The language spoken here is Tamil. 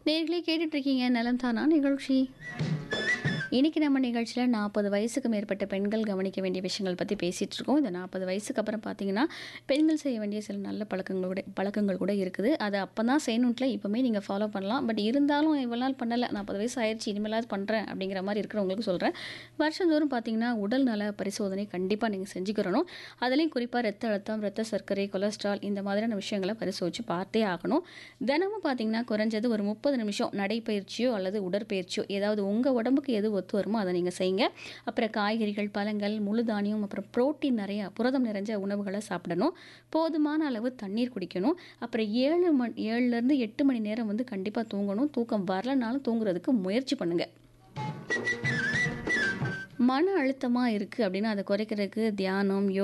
நேர்களே கேட்டுட்ருக்கீங்க நலம் தானா நிகழ்ச்சி இன்றைக்கி நம்ம நிகழ்ச்சியில் நாற்பது வயசுக்கு மேற்பட்ட பெண்கள் கவனிக்க வேண்டிய விஷயங்கள் பற்றி பேசிகிட்டு இருக்கோம் இந்த நாற்பது வயசுக்கு அப்புறம் பார்த்தீங்கன்னா பெண்கள் செய்ய வேண்டிய சில நல்ல பழக்கங்கள் கூட பழக்கங்கள் கூட இருக்குது அதை அப்போ தான் செய்யணுன்ட்டில் இப்போவுமே நீங்கள் ஃபாலோ பண்ணலாம் பட் இருந்தாலும் இவ்வளோ நாள் பண்ணலை நாற்பது வயசு ஆயிடுச்சு இனிமேலாவது பண்ணுறேன் அப்படிங்கிற மாதிரி இருக்கிறவங்களுக்கு சொல்கிறேன் வருஷந்தோறும் பார்த்தீங்கன்னா உடல் நல பரிசோதனை கண்டிப்பாக நீங்கள் செஞ்சுக்கிறணும் அதுலேயும் குறிப்பாக ரத்த அழுத்தம் ரத்த சர்க்கரை கொலஸ்ட்ரால் இந்த மாதிரியான விஷயங்களை பரிசோதிச்சு பார்த்தே ஆகணும் தினமும் பார்த்தீங்கன்னா குறைஞ்சது ஒரு முப்பது நிமிஷம் நடைப்பயிற்சியோ அல்லது உடற்பயிற்சியோ ஏதாவது உங்கள் உடம்புக்கு எது ஒத்து வருமோ அதை நீங்கள் செய்யுங்க அப்புறம் காய்கறிகள் பழங்கள் முழு தானியம் அப்புறம் புரோட்டீன் நிறைய புரதம் நிறைஞ்ச உணவுகளை சாப்பிடணும் போதுமான அளவு தண்ணீர் குடிக்கணும் அப்புறம் ஏழு மணி ஏழுலேருந்து எட்டு மணி நேரம் வந்து கண்டிப்பாக தூங்கணும் தூக்கம் வரலனாலும் தூங்குறதுக்கு முயற்சி பண்ணுங்கள் மன அழுத்தமாக இருக்குது அப்படின்னா அதை குறைக்கிறதுக்கு தியானம் யோ